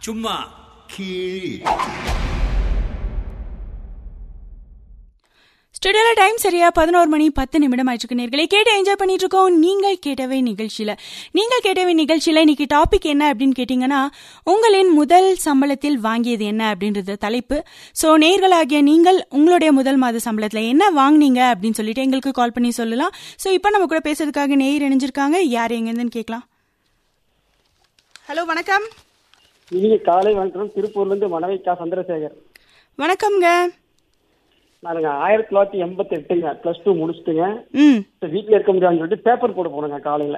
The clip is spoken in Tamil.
சும்மா கீழ் ஸ்டுடியோல டைம் சரியா பதினோரு மணி பத்து நிமிடம் ஆயிடுச்சு நேர்களை கேட்டு என்ஜாய் பண்ணிட்டு இருக்கோம் நீங்கள் கேட்டவை நிகழ்ச்சியில நீங்கள் கேட்டவை நிகழ்ச்சியில இன்னைக்கு டாபிக் என்ன அப்படின்னு கேட்டீங்கன்னா உங்களின் முதல் சம்பளத்தில் வாங்கியது என்ன அப்படின்றது தலைப்பு சோ நேர்களாகிய நீங்கள் உங்களுடைய முதல் மாத சம்பளத்துல என்ன வாங்குனீங்க அப்படின்னு சொல்லிட்டு எங்களுக்கு கால் பண்ணி சொல்லலாம் சோ இப்போ நம்ம கூட பேசுறதுக்காக நேயர் இணைஞ்சிருக்காங்க யார் எங்கேருந்துன்னு கேட்கலாம் ஹலோ வணக்கம் இனிய காலை வணக்கம் திருப்பூர்ல இருந்து மணவைக்கா சந்திரசேகர் வணக்கம்ங்க நானுங்க ஆயிரத்தி தொள்ளாயிரத்தி எண்பத்தி எட்டுங்க பிளஸ் டூ முடிச்சுட்டுங்க ம் வீட்டுல இருக்க முடியாதுன்னு சொல்லிட்டு பேப்பர் போட போனேங்க காலையில